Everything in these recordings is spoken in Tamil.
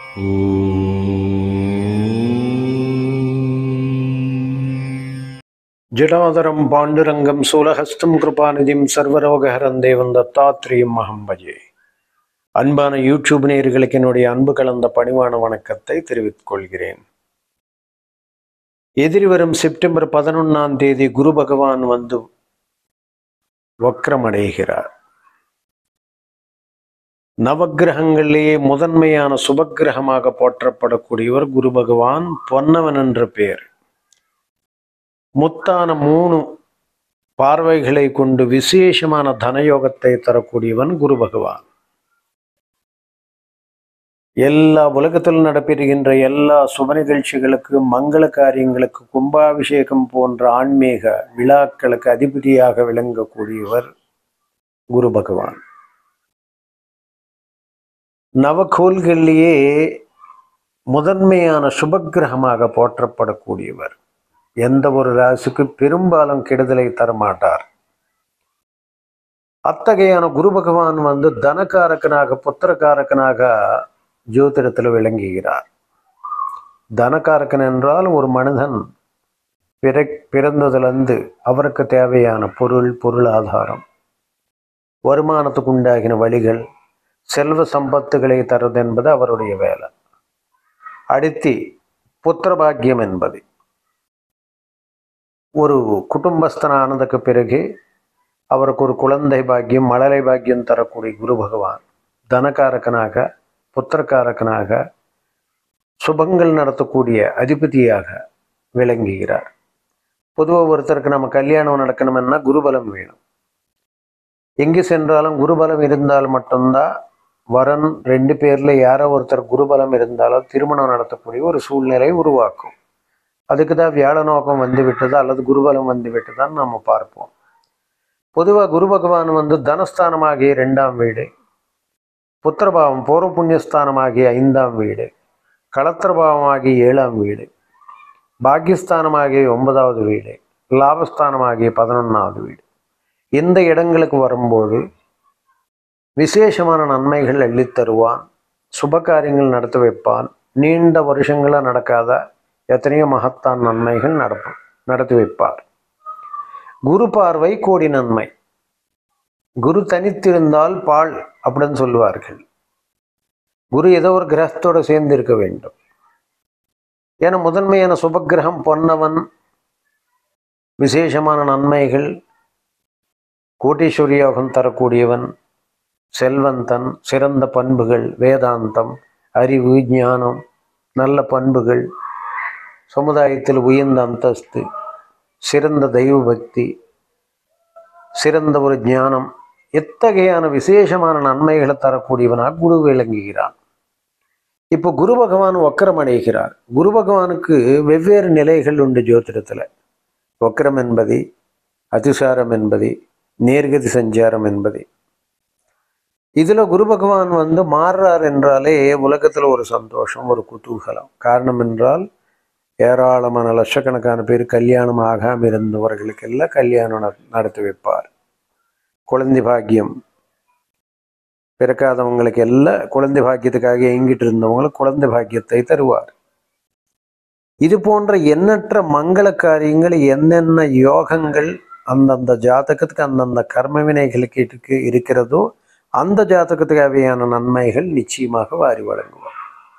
ஜடாதரம் பாண்டுரங்கம் சூலஹஸ்தம் கிருபாநிதிம் சர்வரோகஹரம் தேவன் தத்தாத்ரேயம் அகம் பஜே அன்பான யூடியூப் நேயர்களுக்கு என்னுடைய அன்பு கலந்த பணிவான வணக்கத்தை தெரிவித்துக் கொள்கிறேன் எதிரி வரும் செப்டம்பர் பதினொன்னாம் தேதி குரு பகவான் வந்து வக்ரமடைகிறார் நவக்கிரகங்களிலேயே முதன்மையான சுபக்கிரகமாக போற்றப்படக்கூடியவர் குரு பகவான் பொன்னவன் என்ற பெயர் முத்தான மூணு பார்வைகளை கொண்டு விசேஷமான தனயோகத்தை தரக்கூடியவன் குரு பகவான் எல்லா உலகத்தில் நடைபெறுகின்ற எல்லா சுப நிகழ்ச்சிகளுக்கு மங்கள காரியங்களுக்கு கும்பாபிஷேகம் போன்ற ஆன்மீக விழாக்களுக்கு அதிபதியாக விளங்கக்கூடியவர் குரு பகவான் நவகோள்களிலேயே முதன்மையான சுபக்கிரகமாக போற்றப்படக்கூடியவர் எந்த ஒரு ராசிக்கு பெரும்பாலும் கெடுதலை தரமாட்டார் அத்தகையான குரு பகவான் வந்து தனக்காரக்கனாக புத்திரக்காரக்கனாக ஜோதிடத்தில் விளங்குகிறார் தனக்காரக்கன் என்றால் ஒரு மனிதன் பிற பிறந்ததிலிருந்து அவருக்கு தேவையான பொருள் பொருளாதாரம் வருமானத்துக்கு உண்டாகின வழிகள் செல்வ சம்பத்துகளை தருவது என்பது அவருடைய வேலை அடுத்து புத்திர பாக்கியம் என்பது ஒரு குடும்பஸ்தன் ஆனதுக்கு பிறகு அவருக்கு ஒரு குழந்தை பாக்கியம் மழலை பாக்கியம் தரக்கூடிய குரு பகவான் தனக்காரக்கனாக புத்திரக்காரக்கனாக சுபங்கள் நடத்தக்கூடிய அதிபதியாக விளங்குகிறார் பொதுவாக ஒருத்தருக்கு நம்ம கல்யாணம் நடக்கணும்னா குருபலம் வேணும் எங்கு சென்றாலும் குருபலம் இருந்தால் மட்டும்தான் வரன் ரெண்டு பேர்ல யாரோ ஒருத்தர் குருபலம் இருந்தாலும் திருமணம் நடத்தக்கூடிய ஒரு சூழ்நிலை உருவாக்கும் அதுக்கு தான் வியாழ நோக்கம் வந்து விட்டதா அல்லது குருபலம் வந்து விட்டதான்னு நம்ம பார்ப்போம் பொதுவாக குரு பகவான் வந்து தனஸ்தானமாகிய ரெண்டாம் வீடு புத்திரபாவம் பூர்வ புண்ணியஸ்தானமாகிய ஐந்தாம் வீடு களத்திரபாவமாகிய ஏழாம் வீடு பாக்கியஸ்தானமாகிய ஒன்பதாவது வீடு லாபஸ்தானமாகிய பதினொன்றாவது வீடு இந்த இடங்களுக்கு வரும்போது விசேஷமான நன்மைகள் அள்ளித் தருவான் சுப காரியங்கள் நடத்த வைப்பான் நீண்ட வருஷங்களாக நடக்காத எத்தனையோ மகத்தான் நன்மைகள் நடப்பு நடத்தி வைப்பார் குரு பார்வை கோடி நன்மை குரு தனித்திருந்தால் பால் அப்படின்னு சொல்லுவார்கள் குரு ஏதோ ஒரு கிரகத்தோடு சேர்ந்து இருக்க வேண்டும் ஏன்னா முதன்மையான சுபக்கிரகம் பொன்னவன் விசேஷமான நன்மைகள் கோட்டீஸ்வரி யோகம் தரக்கூடியவன் செல்வந்தன் சிறந்த பண்புகள் வேதாந்தம் அறிவு ஞானம் நல்ல பண்புகள் சமுதாயத்தில் உயர்ந்த அந்தஸ்து சிறந்த தெய்வ பக்தி சிறந்த ஒரு ஞானம் எத்தகையான விசேஷமான நன்மைகளை தரக்கூடியவனாக குரு விளங்குகிறான் இப்போ குரு பகவான் வக்கரம் அடைகிறார் குரு பகவானுக்கு வெவ்வேறு நிலைகள் உண்டு ஜோதிடத்தில் வக்கரம் என்பது அதிசாரம் என்பது நேர்கதி சஞ்சாரம் என்பது இதுல குரு பகவான் வந்து மாறுறார் என்றாலே உலகத்துல ஒரு சந்தோஷம் ஒரு குதூகலம் காரணம் என்றால் ஏராளமான லட்சக்கணக்கான பேர் கல்யாணம் ஆகாமல் இருந்தவர்களுக்கெல்லாம் கல்யாணம் நட- நடத்தி வைப்பார் குழந்தை பாக்கியம் பிறக்காதவங்களுக்கு எல்லாம் குழந்தை பாக்கியத்துக்காக எங்கிட்டு இருந்தவங்களுக்கு குழந்தை பாக்கியத்தை தருவார் இது போன்ற எண்ணற்ற மங்கள காரியங்கள் என்னென்ன யோகங்கள் அந்தந்த ஜாதகத்துக்கு அந்தந்த கர்ம வினைகளுக்கு இருக்கு இருக்கிறதோ அந்த ஜாதகத்துக்கு தேவையான நன்மைகள் நிச்சயமாக வாரி வழங்குவார்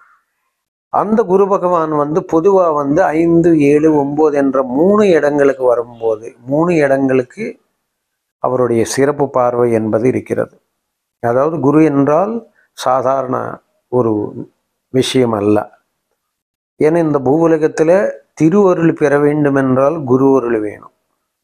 அந்த குரு பகவான் வந்து பொதுவாக வந்து ஐந்து ஏழு ஒன்பது என்ற மூணு இடங்களுக்கு வரும்போது மூணு இடங்களுக்கு அவருடைய சிறப்பு பார்வை என்பது இருக்கிறது அதாவது குரு என்றால் சாதாரண ஒரு விஷயம் அல்ல ஏன்னா இந்த பூவுலகத்தில் திருவருள் பெற வேண்டும் என்றால் குரு அருள் வேணும்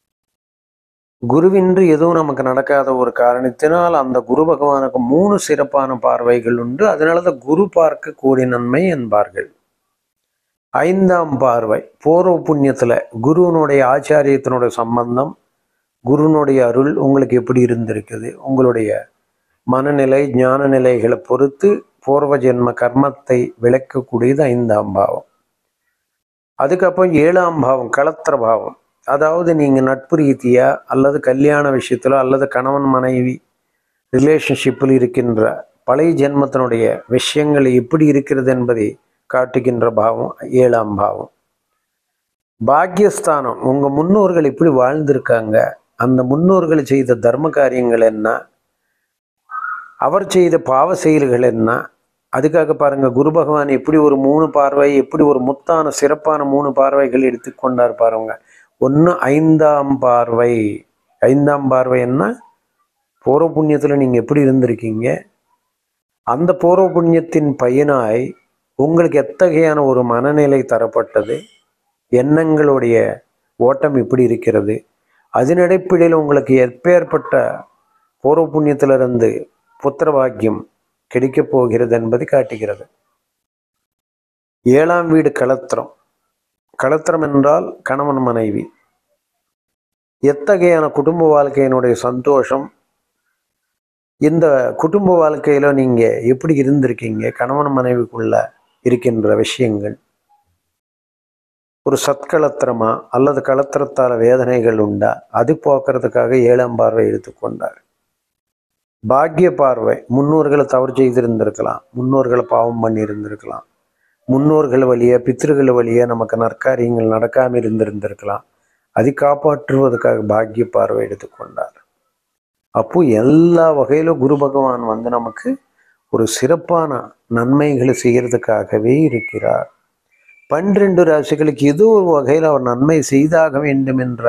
குருவின்றி எதுவும் நமக்கு நடக்காத ஒரு காரணத்தினால் அந்த குரு பகவானுக்கு மூணு சிறப்பான பார்வைகள் உண்டு அதனால தான் குரு பார்க்க கூடிய நன்மை என்பார்கள் ஐந்தாம் பார்வை பூர்வ புண்ணியத்துல குருவனுடைய ஆச்சாரியத்தினுடைய சம்பந்தம் குருனுடைய அருள் உங்களுக்கு எப்படி இருந்திருக்குது உங்களுடைய மனநிலை ஞான நிலைகளை பொறுத்து பூர்வ ஜென்ம கர்மத்தை விளக்கக்கூடியது ஐந்தாம் பாவம் அதுக்கப்புறம் ஏழாம் பாவம் களத்திர பாவம் அதாவது நீங்கள் நட்பு ரீதியாக அல்லது கல்யாண விஷயத்தில் அல்லது கணவன் மனைவி ரிலேஷன்ஷிப்பில் இருக்கின்ற பழைய ஜென்மத்தினுடைய விஷயங்கள் எப்படி இருக்கிறது என்பதை காட்டுகின்ற பாவம் ஏழாம் பாவம் பாக்கியஸ்தானம் உங்க முன்னோர்கள் எப்படி வாழ்ந்திருக்காங்க அந்த முன்னோர்கள் செய்த தர்ம காரியங்கள் என்ன அவர் செய்த பாவ செயல்கள் என்ன அதுக்காக பாருங்க குரு பகவான் எப்படி ஒரு மூணு பார்வை எப்படி ஒரு முத்தான சிறப்பான மூணு பார்வைகள் எடுத்துக்கொண்டார் பாருங்க ஒன்று ஐந்தாம் பார்வை ஐந்தாம் பார்வை என்ன பூர்வ புண்ணியத்தில் நீங்கள் எப்படி இருந்திருக்கீங்க அந்த பூர்வ புண்ணியத்தின் பயனாய் உங்களுக்கு எத்தகையான ஒரு மனநிலை தரப்பட்டது எண்ணங்களுடைய ஓட்டம் இப்படி இருக்கிறது அதன் அடிப்படையில் உங்களுக்கு எப்பேற்பட்ட பூர்வ புண்ணியத்திலிருந்து புத்திர பாக்கியம் கிடைக்கப் போகிறது என்பதை காட்டுகிறது ஏழாம் வீடு களத்திரம் களத்திரம் என்றால் கணவன் மனைவி எத்தகையான குடும்ப வாழ்க்கையினுடைய சந்தோஷம் இந்த குடும்ப வாழ்க்கையில நீங்க எப்படி இருந்திருக்கீங்க கணவன் மனைவிக்குள்ள இருக்கின்ற விஷயங்கள் ஒரு சத்களத்திரமா அல்லது களத்திரத்தால வேதனைகள் உண்டா அது போக்குறதுக்காக ஏழாம் பார்வை எடுத்துக்கொண்டார் பாக்கிய பார்வை முன்னோர்களை தவறு செய்திருந்திருக்கலாம் முன்னோர்களை பாவம் பண்ணி இருந்திருக்கலாம் முன்னோர்கள் வழியா பித்திருகள் வழியா நமக்கு நற்காரியங்கள் நடக்காம இருந்திருந்திருக்கலாம் அதை காப்பாற்றுவதற்காக பாக்கிய பார்வை எடுத்துக்கொண்டார் அப்போ எல்லா வகையிலும் குரு பகவான் வந்து நமக்கு ஒரு சிறப்பான நன்மைகளை செய்யறதுக்காகவே இருக்கிறார் பன்னிரண்டு ராசிகளுக்கு ஏதோ ஒரு வகையில் அவர் நன்மை செய்தாக வேண்டும் என்ற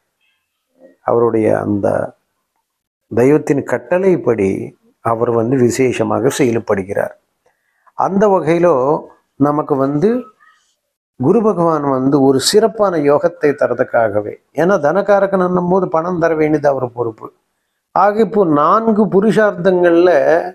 அவருடைய அந்த தெய்வத்தின் கட்டளைப்படி அவர் வந்து விசேஷமாக செயல்படுகிறார் அந்த வகையிலோ நமக்கு வந்து குரு பகவான் வந்து ஒரு சிறப்பான யோகத்தை தரதுக்காகவே ஏன்னா தனக்காரகன் போது பணம் தர வேண்டியது அவர் பொறுப்பு ஆக இப்போ நான்கு புருஷார்த்தங்கள்ல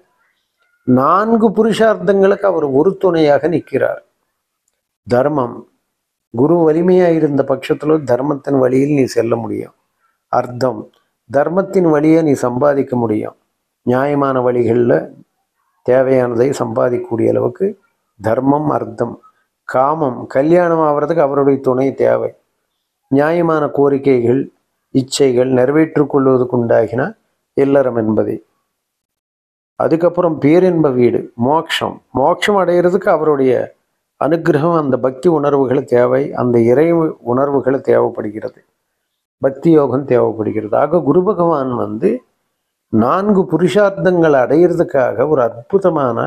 நான்கு புருஷார்த்தங்களுக்கு அவர் ஒரு துணையாக நிற்கிறார் தர்மம் குரு வலிமையா இருந்த பட்சத்துல தர்மத்தின் வழியில் நீ செல்ல முடியும் அர்த்தம் தர்மத்தின் வழியை நீ சம்பாதிக்க முடியும் நியாயமான வழிகளில் தேவையானதை சம்பாதிக்கக்கூடிய அளவுக்கு தர்மம் அர்த்தம் காமம் கல்யாணம் ஆகிறதுக்கு அவருடைய துணை தேவை நியாயமான கோரிக்கைகள் இச்சைகள் நிறைவேற்றிக் கொள்வதற்கு உண்டாகின இல்லறம் என்பதை அதுக்கப்புறம் பேரின்ப வீடு மோட்சம் மோட்சம் அடைகிறதுக்கு அவருடைய அனுகிரகம் அந்த பக்தி உணர்வுகள் தேவை அந்த இறை உணர்வுகள் தேவைப்படுகிறது பக்தி யோகம் தேவைப்படுகிறது ஆக குரு பகவான் வந்து நான்கு புருஷார்த்தங்களை அடையிறதுக்காக ஒரு அற்புதமான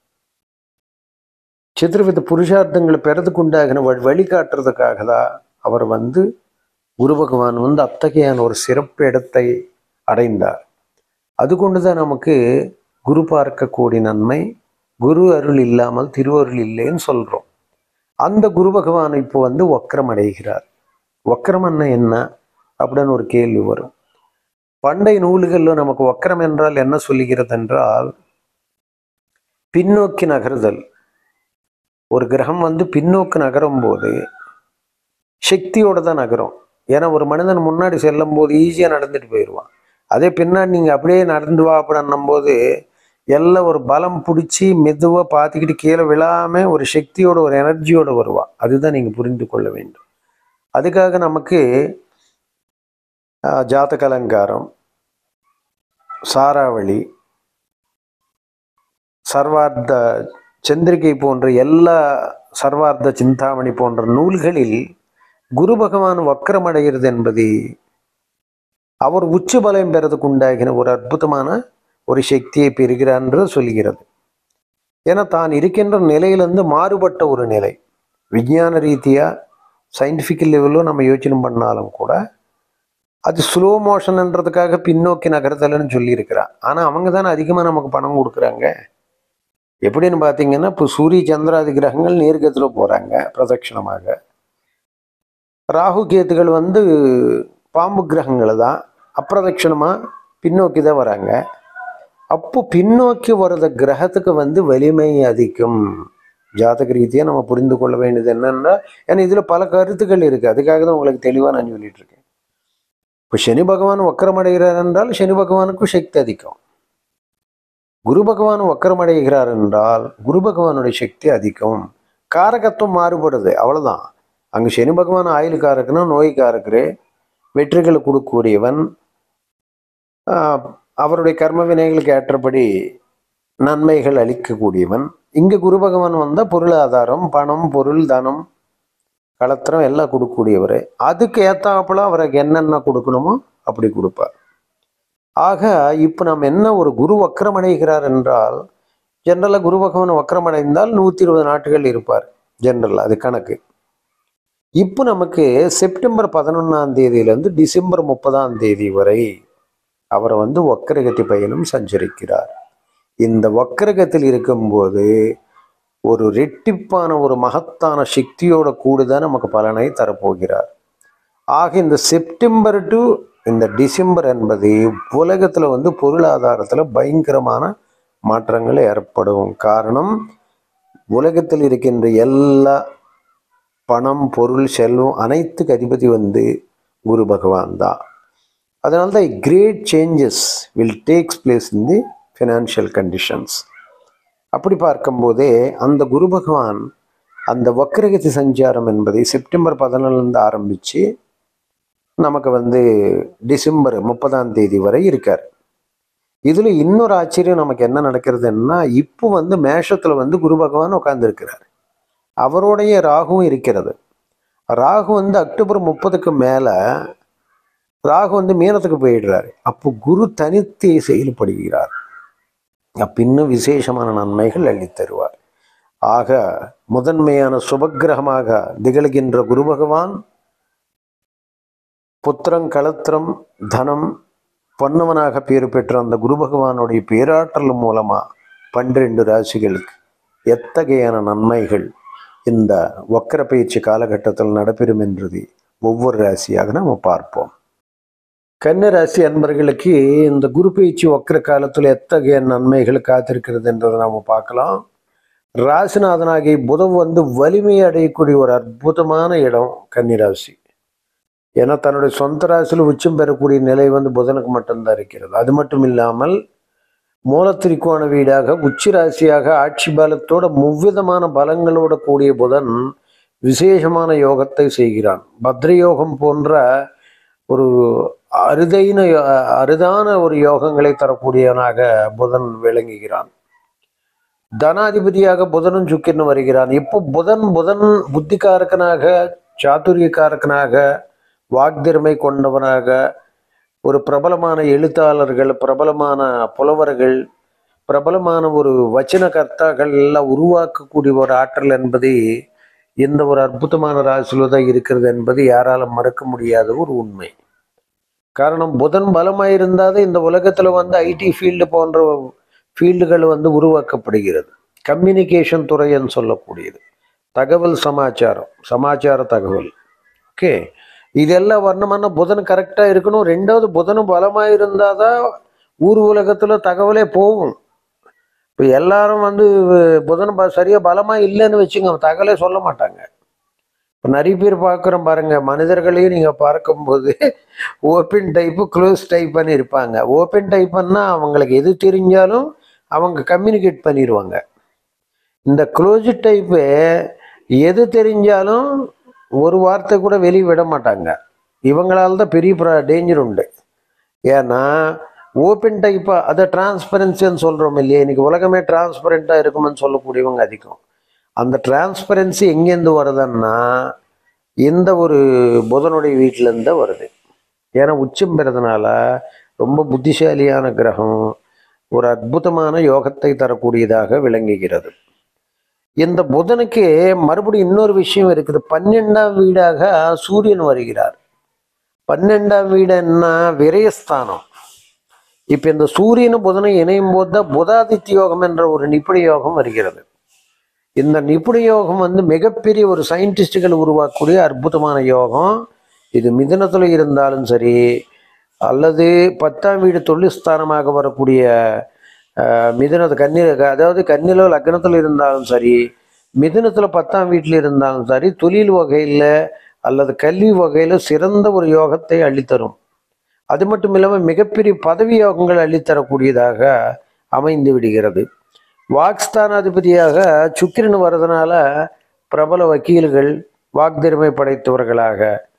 சித்திரவித புருஷார்த்தங்களை பெறதுக்கு உண்டாகின வழி வழிகாட்டுறதுக்காக தான் அவர் வந்து குரு பகவான் வந்து அத்தகையான ஒரு சிறப்பு இடத்தை அடைந்தார் அது கொண்டு தான் நமக்கு குரு பார்க்கக்கூடிய நன்மை குரு அருள் இல்லாமல் திருவருள் இல்லைன்னு சொல்கிறோம் அந்த குரு பகவான் இப்போ வந்து வக்கரம் அடைகிறார் வக்கரம் என்ன என்ன அப்படின்னு ஒரு கேள்வி வரும் பண்டை நூல்களில் நமக்கு வக்கரம் என்றால் என்ன சொல்லுகிறது என்றால் பின்னோக்கி நகருதல் ஒரு கிரகம் வந்து பின்னோக்கு நகரும் போது சக்தியோட தான் நகரும் ஏன்னா ஒரு மனிதன் முன்னாடி செல்லும் போது ஈஸியாக நடந்துட்டு போயிடுவான் அதே பின்னாடி நீங்கள் அப்படியே நடந்து வா அப்படின்னும் போது எல்லாம் ஒரு பலம் பிடிச்சி மெதுவாக பார்த்துக்கிட்டு கீழே விழாமல் ஒரு சக்தியோட ஒரு எனர்ஜியோட வருவா அதுதான் நீங்கள் புரிந்து கொள்ள வேண்டும் அதுக்காக நமக்கு ஆஹ், ஜாதக அலங்காரம் சாராவளி சர்வார்த்த சந்திரிகை போன்ற எல்லா சர்வார்த்த சிந்தாமணி போன்ற நூல்களில் குரு பகவான் வக்கரமடைகிறது என்பது அவர் உச்ச பலம் பெறதுக்கு உண்டாகின ஒரு அற்புதமான ஒரு சக்தியை பெறுகிறார் என்று சொல்கிறது ஏன்னா தான் இருக்கின்ற நிலையிலிருந்து மாறுபட்ட ஒரு நிலை விஞ்ஞான ரீதியா சயின்டிஃபிக் லெவலில் நம்ம யோசனை பண்ணாலும் கூட அது ஸ்லோ மோஷன்ன்றதுக்காக பின்னோக்கி நகர்த்தலன்னு சொல்லியிருக்கிறான் ஆனால் அவங்க தானே அதிகமாக நமக்கு பணம் கொடுக்குறாங்க எப்படின்னு பார்த்தீங்கன்னா இப்போ சூரிய சந்திராதி கிரகங்கள் நேர்கத்தில் போகிறாங்க பிரதட்சணமாக ராகு கேத்துகள் வந்து பாம்பு கிரகங்கள் தான் அப்பிரதட்சணமாக பின்னோக்கி தான் வராங்க அப்போ பின்னோக்கி வர்ற கிரகத்துக்கு வந்து வலிமை அதிகம் ஜாதக ரீதியாக நம்ம புரிந்து கொள்ள வேண்டியது என்னன்னா ஏன்னா இதில் பல கருத்துக்கள் இருக்குது அதுக்காக தான் உங்களுக்கு தெளிவாக நான் சொல்லிட்டு இருக்கேன் இப்போ சனி பகவான் வக்கரமடைகிறார் என்றால் சனி பகவானுக்கும் சக்தி அதிகம் குரு பகவான் வக்கரமடைகிறார் என்றால் குரு பகவானுடைய சக்தி அதிகம் காரகத்துவம் மாறுபடுது அவ்வளவுதான் அங்கே சனி பகவான் ஆயுளுக்காரக்குன்னா நோய்க்காரக்கரு வெற்றிகளை கொடுக்கக்கூடியவன் ஆஹ், அவருடைய கர்ம வினைகளுக்கு ஏற்றபடி நன்மைகள் அளிக்கக்கூடியவன் இங்கே குரு பகவான் வந்தால் பொருளாதாரம் பணம் பொருள் தனம் களத்திரம் எல்லாம் கொடுக்கக்கூடியவர் அதுக்கு ஏத்தாப்புல அவருக்கு என்னென்ன கொடுக்கணுமோ அப்படி கொடுப்பார் ஆக இப்போ நாம் என்ன ஒரு குரு வக்கரமடைகிறார் என்றால் ஜென்ரலாக குரு பகவான் வக்கரமடைந்தால் நூற்றி இருபது நாட்கள் இருப்பார் ஜென்ரல் அது கணக்கு இப்போ நமக்கு செப்டம்பர் பதினொன்றாம் தேதியிலேருந்து டிசம்பர் முப்பதாம் தேதி வரை அவர் வந்து வக்கரகதி பயணம் சஞ்சரிக்கிறார் இந்த வக்கரகத்தில் இருக்கும்போது ஒரு ரெட்டிப்பான ஒரு மகத்தான சக்தியோட கூடுதான் நமக்கு பலனை தரப்போகிறார் ஆக இந்த செப்டம்பர் டு இந்த டிசம்பர் என்பது உலகத்தில் வந்து பொருளாதாரத்தில் பயங்கரமான மாற்றங்கள் ஏற்படும் காரணம் உலகத்தில் இருக்கின்ற எல்லா பணம் பொருள் செல்வம் அனைத்துக்கு அதிபதி வந்து குரு பகவான் தான் அதனால தான் great changes will takes place in the financial conditions அப்படி பார்க்கும்போதே அந்த குரு பகவான் அந்த வக்ரகதி சஞ்சாரம் என்பதை செப்டம்பர் பதினாலிருந்து ஆரம்பித்து நமக்கு வந்து டிசம்பர் முப்பதாம் தேதி வரை இருக்கார் இதில் இன்னொரு ஆச்சரியம் நமக்கு என்ன நடக்கிறதுன்னா இப்போ வந்து மேஷத்தில் வந்து குரு பகவான் உட்கார்ந்துருக்கிறார் அவருடைய ராகுவும் இருக்கிறது ராகு வந்து அக்டோபர் முப்பதுக்கு மேலே ராகு வந்து மீனத்துக்கு போயிடுறாரு அப்போ குரு தனித்து செயல்படுகிறார் அப்ப இன்னும் விசேஷமான நன்மைகள் அள்ளித் தருவார் ஆக முதன்மையான சுபக்கிரகமாக திகழ்கின்ற குரு பகவான் புத்திரம் களத்திரம் தனம் பொன்னவனாக பேர் பெற்ற அந்த குரு பகவானுடைய பேராற்றல் மூலமா பன்னிரண்டு ராசிகளுக்கு எத்தகையான நன்மைகள் இந்த வக்கர பயிற்சி காலகட்டத்தில் நடைபெறும் என்றது ஒவ்வொரு ராசியாக நாம் பார்ப்போம் கன்ன ராசி அன்பர்களுக்கு இந்த குரு பயிற்சி வக்கர காலத்தில் எத்தகைய நன்மைகள் காத்திருக்கிறது என்றதை நாம் பார்க்கலாம் ராசிநாதனாகிய புதன் வந்து வலிமை அடையக்கூடிய ஒரு அற்புதமான இடம் கன்னிராசி ஏன்னா தன்னுடைய சொந்த ராசியில் உச்சம் பெறக்கூடிய நிலை வந்து புதனுக்கு மட்டும்தான் இருக்கிறது அது மட்டும் இல்லாமல் மூலத்திரிக்கோண வீடாக உச்சி ராசியாக ஆட்சி பலத்தோட முவ்விதமான பலங்களோட கூடிய புதன் விசேஷமான யோகத்தை செய்கிறான் பத்ரயோகம் போன்ற ஒரு அரிதைன யோ- அரிதான ஒரு யோகங்களை தரக்கூடியவனாக புதன் விளங்குகிறான் தனாதிபதியாக புதனும் சுக்கிரனும் வருகிறான் இப்போ புதன் புதன் புத்திகாரகனாக சாதுரியக்காரகனாக வாக்திறமை கொண்டவனாக ஒரு பிரபலமான எழுத்தாளர்கள் பிரபலமான புலவர்கள் பிரபலமான ஒரு வச்சன கர்த்தாக்கள் எல்லாம் உருவாக்கக்கூடிய ஒரு ஆற்றல் என்பது இந்த ஒரு அற்புதமான ராசியில தான் இருக்கிறது என்பது யாராலும் மறக்க முடியாத ஒரு உண்மை காரணம் புதன் பலமாக இருந்தால் இந்த உலகத்தில் வந்து ஐடி ஃபீல்டு போன்ற ஃபீல்டுகள் வந்து உருவாக்கப்படுகிறது கம்யூனிகேஷன் துறைன்னு சொல்லக்கூடியது தகவல் சமாச்சாரம் சமாச்சார தகவல் ஓகே இதெல்லாம் வரணுமானா புதன் கரெக்டாக இருக்கணும் ரெண்டாவது புதனும் பலமாக இருந்தால் தான் ஊர் உலகத்தில் தகவலே போகும் இப்போ எல்லாரும் வந்து புதன் ப சரியாக பலமாக இல்லைன்னு வச்சுங்க தகவலே சொல்ல மாட்டாங்க இப்போ நிறைய பேர் பார்க்குறோம் பாருங்க மனிதர்களையும் நீங்கள் பார்க்கும்போது ஓப்பன் டைப்பு க்ளோஸ் டைப்புன்னு இருப்பாங்க ஓப்பன் டைப்புன்னா அவங்களுக்கு எது தெரிஞ்சாலும் அவங்க கம்யூனிகேட் பண்ணிடுவாங்க இந்த க்ளோஸ் டைப்பு எது தெரிஞ்சாலும் ஒரு வார்த்தை கூட வெளியே விட மாட்டாங்க இவங்களால தான் பெரிய டேஞ்சர் உண்டு ஏன்னா ஓப்பன் டைப்பாக அதை டிரான்ஸ்பரன்சின்னு சொல்கிறோம் இல்லையா இன்னைக்கு உலகமே டிரான்ஸ்பரண்ட்டாக இருக்குமென்னு சொல்லக்கூடியவங்க அதிகம் அந்த டிரான்ஸ்பரன்சி எங்கேருந்து வருதுன்னா இந்த ஒரு புதனுடைய வீட்டிலேருந்து தான் வருது ஏன்னா உச்சம் பெறதுனால ரொம்ப புத்திசாலியான கிரகம் ஒரு அற்புதமான யோகத்தை தரக்கூடியதாக விளங்குகிறது இந்த புதனுக்கு மறுபடியும் இன்னொரு விஷயம் இருக்குது பன்னெண்டாம் வீடாக சூரியன் வருகிறார் பன்னெண்டாம் வீடு என்ன விரயஸ்தானம் இப்போ இந்த சூரியனும் புதனும் இணையும் போது தான் புதாதித்ய யோகம் என்ற ஒரு நிபுண யோகம் வருகிறது இந்த நிபுண யோகம் வந்து மிகப்பெரிய ஒரு சயின்டிஸ்டுகள் உருவாக்கக்கூடிய அற்புதமான யோகம் இது மிதுனத்தில் இருந்தாலும் சரி அல்லது பத்தாம் வீடு தொழில் ஸ்தானமாக வரக்கூடிய அஹ், மிதுனத்து கன்னி அதாவது கன்னிலோ லக்னத்தில் இருந்தாலும் சரி மிதுனத்தில் பத்தாம் வீட்டில் இருந்தாலும் சரி தொழில் வகையில் அல்லது கல்வி வகையில் சிறந்த ஒரு யோகத்தை அள்ளித்தரும் அது மட்டும் இல்லாமல் மிகப்பெரிய பதவி யோகங்கள் அள்ளித்தரக்கூடியதாக அமைந்து விடுகிறது வாக்ஸ்தானாதிபதியாக சுக்கிரன் வர்றதுனால பிரபல வக்கீல்கள் வாக்திறமை படைத்தவர்களாக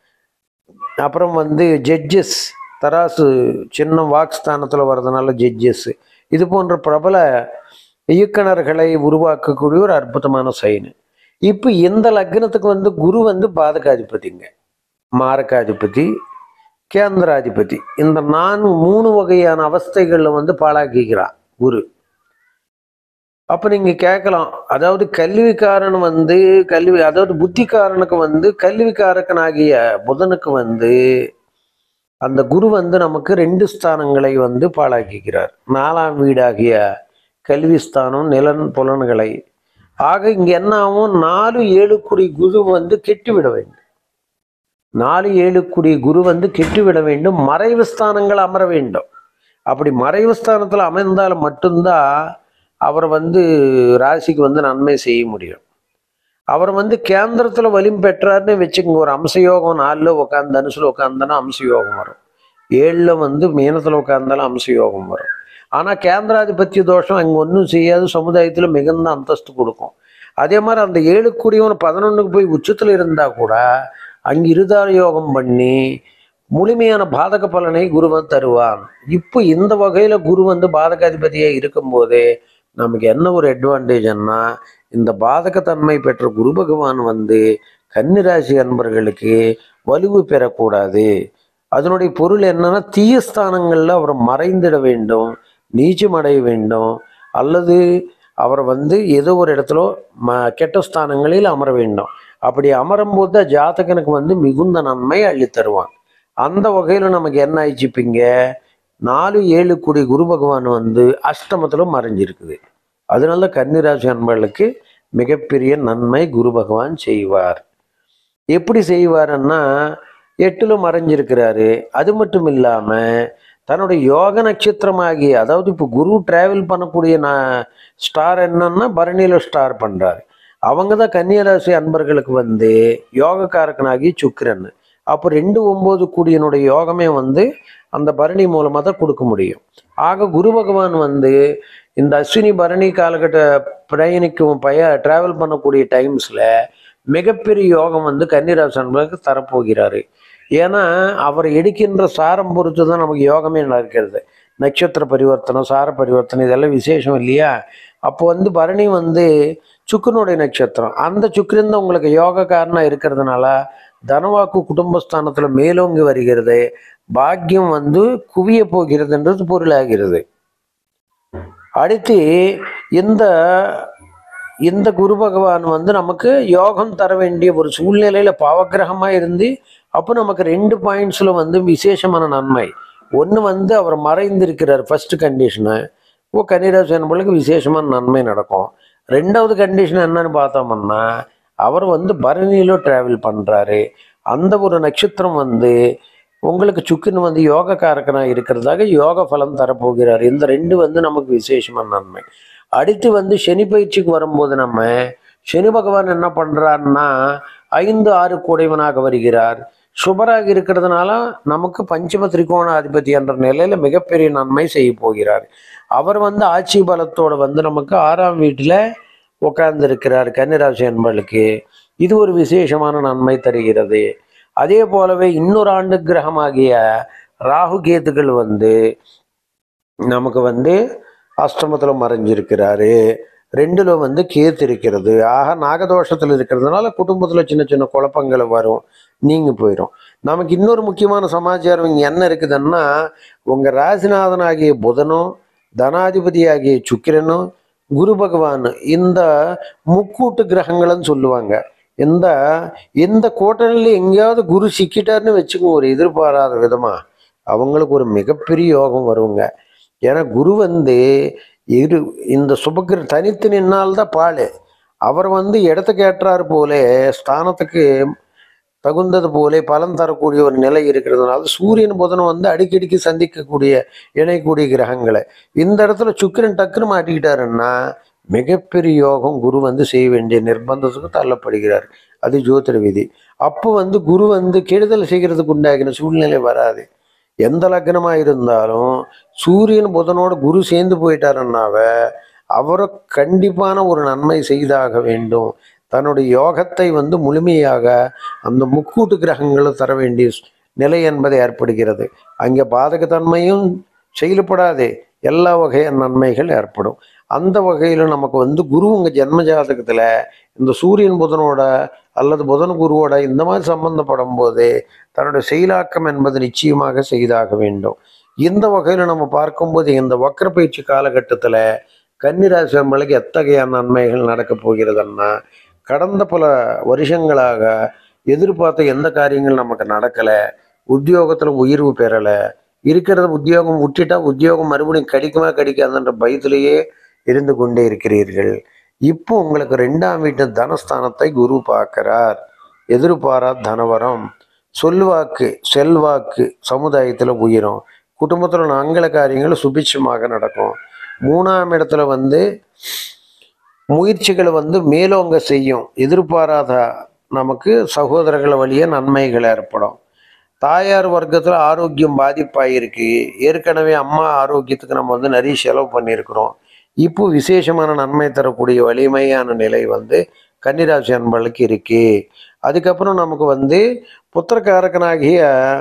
அப்புறம் வந்து ஜட்ஜஸ் தராசு சின்ன வாக்ஸ்தானத்தில் வர்றதுனால ஜட்ஜஸ் இது போன்ற பிரபல இயக்குனர்களை உருவாக்கக்கூடிய ஒரு அற்புதமான சைனு இப்போ இந்த லக்னத்துக்கு வந்து குரு வந்து பாதகாதிபதிங்க மாரகாதிபதி கேந்திராதிபதி இந்த நான்கு மூணு வகையான அவஸ்தைகளில் வந்து பாழாக்கிக்கிறான் குரு அப்போ நீங்கள் கேட்கலாம் அதாவது கல்விக்காரன் வந்து கல்வி அதாவது புத்திக்காரனுக்கு வந்து கல்விக்காரக்கனாகிய புதனுக்கு வந்து அந்த குரு வந்து நமக்கு ரெண்டு ஸ்தானங்களை வந்து பாழாக்கிக்கிறார் நாலாம் வீடாகிய கல்வி ஸ்தானம் நிலன் புலன்களை ஆக இங்க என்ன ஆகும் நாலு ஏழு குடி குரு வந்து கெட்டுவிட வேண்டும் நாலு ஏழு குடி குரு வந்து கெட்டுவிட வேண்டும் மறைவு ஸ்தானங்கள் அமர வேண்டும் அப்படி மறைவு ஸ்தானத்தில் அமைந்தால் மட்டும்தான் அவர் வந்து ராசிக்கு வந்து நன்மை செய்ய முடியும் அவர் வந்து கேந்திரத்தில் வலிமை பெற்றாருன்னு வச்சுக்கோங்க ஒரு அம்சயோகம் நாலில் உட்காந்து தனுசில் உட்காந்தாலும் அம்சயோகம் வரும் ஏழில் வந்து மீனத்தில் உட்காந்தாலும் அம்சயோகம் வரும் ஆனால் கேந்திராதிபத்திய தோஷம் அங்கே ஒன்றும் செய்யாது சமுதாயத்தில் மிகுந்த அந்தஸ்து கொடுக்கும் அதே மாதிரி அந்த ஏழு கூடியவன் பதினொன்றுக்கு போய் உச்சத்தில் இருந்தால் கூட அங்கே இருதார யோகம் பண்ணி முழுமையான பாதக பலனை குருவன் தருவான் இப்போ இந்த வகையில் குரு வந்து பாதகாதிபதியாக இருக்கும்போதே நமக்கு என்ன ஒரு அட்வான்டேஜ்னா இந்த பாதகத்தன்மை பெற்ற குரு பகவான் வந்து கன்னிராசி அன்பர்களுக்கு வலுவு பெறக்கூடாது அதனுடைய பொருள் என்னன்னா தீய ஸ்தானங்களில் அவர் மறைந்திட வேண்டும் நீச்சமடைய வேண்டும் அல்லது அவர் வந்து ஏதோ ஒரு இடத்துல ம கெட்ட ஸ்தானங்களில் அமர வேண்டும் அப்படி அமரும்போது தான் ஜாதகனுக்கு வந்து மிகுந்த நன்மை அள்ளி தருவான் அந்த வகையில் நமக்கு என்ன ஆயிடுச்சுப்பீங்க நாலு ஏழு கோடி குரு பகவான் வந்து அஷ்டமத்தில் மறைஞ்சிருக்குது அதனால கன்னிராசி அன்பர்களுக்கு மிகப்பெரிய நன்மை குரு பகவான் செய்வார் எப்படி செய்வாருன்னா எட்டுல மறைஞ்சிருக்கிறாரு அது மட்டும் இல்லாம தன்னுடைய யோக நட்சத்திரமாகி அதாவது இப்போ குரு டிராவல் பண்ணக்கூடிய நான் ஸ்டார் என்னன்னா பரணியில ஸ்டார் பண்றாரு அவங்க தான் கன்னியராசி அன்பர்களுக்கு வந்து யோகக்காரக்கனாகி சுக்கிரன் அப்போ ரெண்டு ஒன்பது கூடியனுடைய யோகமே வந்து அந்த பரணி மூலமாக தான் கொடுக்க முடியும் ஆக குரு பகவான் வந்து இந்த அஸ்வினி பரணி காலகட்ட பிரயாணிக்கும் பய டிராவல் பண்ணக்கூடிய டைம்ஸில் மிகப்பெரிய யோகம் வந்து கன்னிராசி அன்பர்களுக்கு தரப்போகிறாரு ஏன்னா அவர் எடுக்கின்ற சாரம் பொறுத்து தான் நமக்கு யோகமே நடக்கிறது நட்சத்திர பரிவர்த்தனம் சார பரிவர்த்தனம் இதெல்லாம் விசேஷம் இல்லையா அப்போ வந்து பரணி வந்து சுக்கரனுடைய நட்சத்திரம் அந்த சுக்கிரன் தான் உங்களுக்கு யோகக்காரனாக இருக்கிறதுனால தனவாக்கு குடும்பஸ்தானத்தில் மேலோங்கி வருகிறது பாக்கியம் வந்து குவிய போகிறதுன்றது பொருளாகிறது அடுத்து இந்த இந்த குரு பகவான் வந்து நமக்கு யோகம் தர வேண்டிய ஒரு சூழ்நிலையில பாவக்கிரகமா இருந்து அப்போ நமக்கு ரெண்டு பாயிண்ட்ஸ்ல வந்து விசேஷமான நன்மை ஒன்று வந்து அவர் மறைந்திருக்கிறார் ஃபர்ஸ்ட் கண்டிஷனு ஓ கன்னிராசி என்பளுக்கு விசேஷமான நன்மை நடக்கும் ரெண்டாவது கண்டிஷன் என்னன்னு பார்த்தோம்னா அவர் வந்து பரணியிலோ டிராவல் பண்ணுறாரு அந்த ஒரு நட்சத்திரம் வந்து உங்களுக்கு சுக்கின் வந்து யோகக்காரக்கனாக இருக்கிறதாக யோக பலம் தரப்போகிறார் இந்த ரெண்டு வந்து நமக்கு விசேஷமான நன்மை அடுத்து வந்து சனி பயிற்சிக்கு வரும்போது நம்ம சனி பகவான் என்ன பண்றாருன்னா ஐந்து ஆறு கூடைவனாக வருகிறார் சுபராக இருக்கிறதுனால நமக்கு பஞ்சம திரிகோண அதிபதி என்ற நிலையில மிகப்பெரிய நன்மை செய்ய போகிறார் அவர் வந்து ஆட்சி பலத்தோட வந்து நமக்கு ஆறாம் வீட்டில் உட்கார்ந்திருக்கிறார் கன்னிராசி என்பர்களுக்கு இது ஒரு விசேஷமான நன்மை தருகிறது அதே போலவே இன்னொரு ஆண்டு கிரகமாகிய ராகு கேத்துக்கள் வந்து நமக்கு வந்து அஷ்டமத்தில் மறைஞ்சிருக்கிறாரு ரெண்டுல வந்து கேத்து இருக்கிறது ஆக நாகதோஷத்தில் இருக்கிறதுனால குடும்பத்தில் சின்ன சின்ன குழப்பங்கள் வரும் நீங்க போயிடும் நமக்கு இன்னொரு முக்கியமான சமாச்சாரம் இங்கே என்ன இருக்குதுன்னா உங்க ராசிநாதனாகிய புதனும் தனாதிபதியாகிய சுக்கிரனும் குரு பகவான் இந்த முக்கூட்டு கிரகங்கள்னு சொல்லுவாங்க இந்த இந்த கோட்டனில் எங்கேயாவது குரு சிக்கிட்டாருன்னு வச்சுக்கோங்க ஒரு எதிர்பாராத விதமா அவங்களுக்கு ஒரு மிகப்பெரிய யோகம் வருங்க ஏன்னா குரு வந்து இரு இந்த சுபக்கிர தனித்து நின்னால்தான் பால் அவர் வந்து இடத்துக்கு ஏற்றாறு போலே ஸ்தானத்துக்கு தகுந்தது போலே பலன் தரக்கூடிய ஒரு நிலை இருக்கிறதுனால சூரியன் புதனும் வந்து அடிக்கடிக்கு சந்திக்கக்கூடிய இணைக்கூடிய கிரகங்களை இந்த இடத்துல சுக்கிரன் டக்குன்னு மாட்டிக்கிட்டாருன்னா மிகப்பெரிய யோகம் குரு வந்து செய்ய வேண்டிய நிர்பந்தத்துக்கு தள்ளப்படுகிறார் அது ஜோதிட விதி அப்போ வந்து குரு வந்து கெடுதல் செய்கிறதுக்கு உண்டாகின சூழ்நிலை வராது எந்த லக்னமா இருந்தாலும் சூரியன் புதனோட குரு சேர்ந்து போயிட்டாருன்னாவ அவரை கண்டிப்பான ஒரு நன்மை செய்தாக வேண்டும் தன்னுடைய யோகத்தை வந்து முழுமையாக அந்த முக்கூட்டு கிரகங்களை தர வேண்டிய நிலை என்பது ஏற்படுகிறது அங்கே பாதகத்தன்மையும் செயல்படாது எல்லா வகையான நன்மைகள் ஏற்படும் அந்த வகையில் நமக்கு வந்து குரு உங்க ஜென்ம ஜாதகத்துல இந்த சூரியன் புதனோட அல்லது புதன் குருவோட இந்த மாதிரி சம்பந்தப்படும் போது தன்னுடைய செயலாக்கம் என்பது நிச்சயமாக செய்தாக வேண்டும் இந்த வகையில் நம்ம பார்க்கும்போது இந்த வக்ர பயிற்சி காலகட்டத்தில் கன்னிராசி நம்மளுக்கு எத்தகைய நன்மைகள் நடக்க போகிறதுன்னா கடந்த பல வருஷங்களாக எதிர்பார்த்த எந்த காரியங்கள் நமக்கு நடக்கலை உத்தியோகத்தில் உயர்வு பெறலை இருக்கிறத உத்தியோகம் விட்டுட்டா உத்தியோகம் மறுபடியும் கிடைக்குமா கிடைக்காதுன்ற பயத்திலேயே இருந்து கொண்டே இருக்கிறீர்கள் இப்போ உங்களுக்கு ரெண்டாம் வீட்டு தனஸ்தானத்தை குரு பார்க்கிறார் எதிர்பாரா தனவரம் சொல்வாக்கு செல்வாக்கு சமுதாயத்தில் உயரும் குடும்பத்தில் மங்கள காரியங்கள் சுபிட்சமாக நடக்கும் மூணாம் இடத்துல வந்து முயற்சிகளை வந்து மேலோங்க செய்யும் எதிர்பாராத நமக்கு சகோதரர்கள் வழியே நன்மைகள் ஏற்படும் தாயார் வர்க்கத்தில் ஆரோக்கியம் பாதிப்பாயிருக்கு ஏற்கனவே அம்மா ஆரோக்கியத்துக்கு நம்ம வந்து நிறைய செலவு பண்ணியிருக்கிறோம் இப்போ விசேஷமான நன்மை தரக்கூடிய வலிமையான நிலை வந்து கன்னிராசி அன்பர்களுக்கு இருக்கு அதுக்கப்புறம் நமக்கு வந்து புத்திரக்காரகனாகிய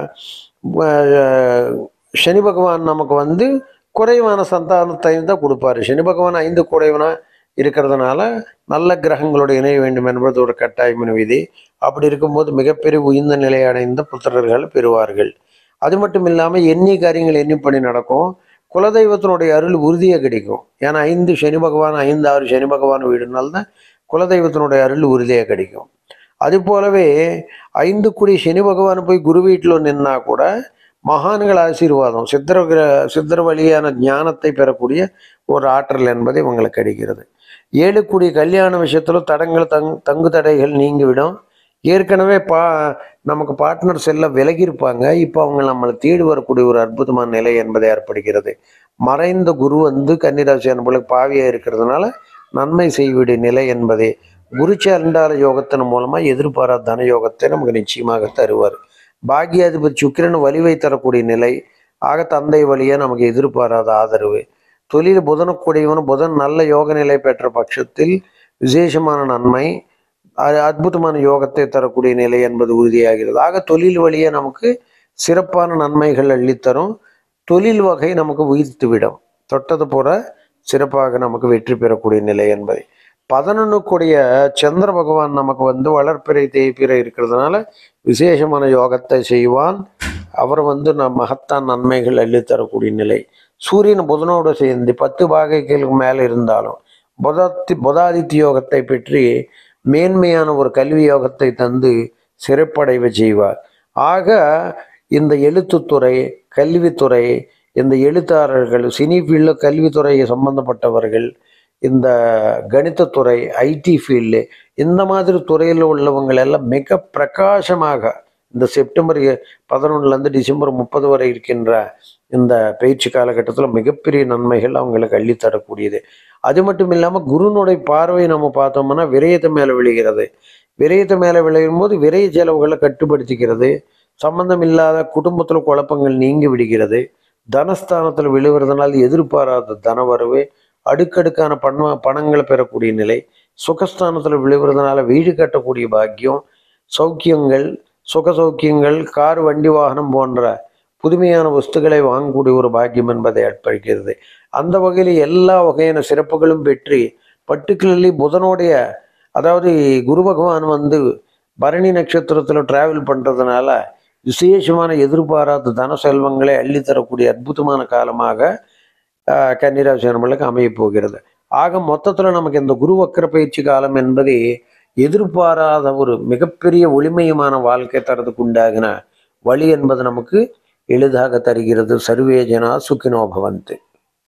அஹ், சனி பகவான் நமக்கு வந்து குறைவான சந்தானத்தை தான் கொடுப்பாரு சனி பகவான் ஐந்து குறைவனா இருக்கிறதுனால நல்ல கிரகங்களோட இணைய வேண்டும் என்பது ஒரு கட்டாயமான விதி அப்படி இருக்கும்போது மிகப்பெரிய உயர்ந்த நிலை அடைந்த புத்திரர்கள் பெறுவார்கள் அது மட்டும் இல்லாமல் எண்ணி காரியங்கள் எண்ணி பண்ணி நடக்கும் குலதெய்வத்தினுடைய அருள் உறுதியாக கிடைக்கும் ஏன்னா ஐந்து சனி பகவான் ஐந்து ஆறு சனி பகவான் வீடுனால தான் குலதெய்வத்தினுடைய அருள் உறுதியாக கிடைக்கும் அது போலவே ஐந்து குடி சனி பகவான் போய் குரு வீட்டில் நின்னா கூட மகான்கள் ஆசீர்வாதம் சித்தர கிர- சித்தர் வழியான ஞானத்தை பெறக்கூடிய ஒரு ஆற்றல் என்பது இவங்களுக்கு கிடைக்கிறது ஏழு குடி கல்யாண விஷயத்துல தடங்கள் தங் தங்கு தடைகள் நீங்கிவிடும் ஏற்கனவே பா நமக்கு பார்ட்னர்ஸ் எல்லாம் விலகி இருப்பாங்க இப்போ அவங்க நம்மளை தேடி வரக்கூடிய ஒரு அற்புதமான நிலை என்பது ஏற்படுகிறது மறைந்த குரு வந்து கன்னிராசி அன்பர்களுக்கு பாவியாக இருக்கிறதுனால நன்மை செய்யக்கூடிய நிலை என்பதே குரு சண்டால யோகத்தின் மூலமா எதிர்பாராத தன யோகத்தை நமக்கு நிச்சயமாக தருவார் பாக்கியாதிபதி சுக்கிரன் வலிவை தரக்கூடிய நிலை ஆக தந்தை வழியே நமக்கு எதிர்பாராத ஆதரவு தொழில் புதனக்கூடியவன் புதன் நல்ல யோக நிலை பெற்ற பட்சத்தில் விசேஷமான நன்மை அது அற்புதமான யோகத்தை தரக்கூடிய நிலை என்பது உறுதியாகிறது ஆக தொழில் வழியே நமக்கு சிறப்பான நன்மைகள் அள்ளித்தரும் தொழில் வகை நமக்கு உயிர்த்து விடும் தொட்டது போல சிறப்பாக நமக்கு வெற்றி பெறக்கூடிய நிலை என்பதை பதினொன்று கூடிய சந்திர பகவான் நமக்கு வந்து வளர்ப்பிறை தேய்ப்பிறை இருக்கிறதுனால விசேஷமான யோகத்தை செய்வான் அவர் வந்து நம் மகத்தான் நன்மைகள் அள்ளித்தரக்கூடிய நிலை சூரியன் புதனோடு சேர்ந்து பத்து பாகைகளுக்கு மேலே இருந்தாலும் புதாத்தி புதாதித்ய யோகத்தை பற்றி மேன்மையான ஒரு கல்வி யோகத்தை தந்து சிறப்படைவு செய்வார் ஆக இந்த எழுத்துத்துறை கல்வித்துறை இந்த எழுத்தாளர்கள் சினி ஃபீல்டில் கல்வித்துறை சம்பந்தப்பட்டவர்கள் இந்த கணிதத்துறை ஐடி ஃபீல்டு இந்த மாதிரி துறையில் உள்ளவங்க எல்லாம் மிக பிரகாசமாக இந்த செப்டம்பர் பதினொன்றுலேருந்து டிசம்பர் முப்பது வரை இருக்கின்ற இந்த பயிற்சி காலகட்டத்தில் மிகப்பெரிய நன்மைகள் அவங்களுக்கு அள்ளித்தரக்கூடியது அது மட்டும் இல்லாமல் குருனுடைய பார்வை நம்ம பார்த்தோம்னா விரயத்தை மேலே விழுகிறது விரயத்தை மேலே விளையும் போது விரய செலவுகளை கட்டுப்படுத்திக்கிறது சம்பந்தம் இல்லாத குடும்பத்தில் குழப்பங்கள் நீங்கி விடுகிறது தனஸ்தானத்தில் விழுகிறதுனால எதிர்பாராத தனவரவு அடுக்கடுக்கான பண பணங்களை பெறக்கூடிய நிலை சுகஸ்தானத்தில் விழுகிறதுனால வீடு கட்டக்கூடிய பாக்கியம் சௌக்கியங்கள் சுக சௌக்கியங்கள் கார் வண்டி வாகனம் போன்ற புதுமையான வஸ்துக்களை வாங்கக்கூடிய ஒரு பாக்கியம் என்பதை ஏற்படுகிறது அந்த வகையில் எல்லா வகையான சிறப்புகளும் பெற்று பர்டிகுலர்லி புதனுடைய அதாவது குரு பகவான் வந்து பரணி நட்சத்திரத்தில் டிராவல் பண்ணுறதுனால விசேஷமான எதிர்பாராத தன செல்வங்களை அள்ளித்தரக்கூடிய அற்புதமான காலமாக ஆஹ், கன்னிராசி நம்மளுக்கு அமையப் போகிறது ஆக மொத்தத்தில் நமக்கு இந்த குரு வக்கர பயிற்சி காலம் என்பது எதிர்பாராத ஒரு மிகப்பெரிய ஒளிமயமான வாழ்க்கை தரதுக்கு உண்டாகின வழி என்பது நமக்கு எளிதாக தருகிறது சர்வே ஜனா சுக்கினோ பவந்து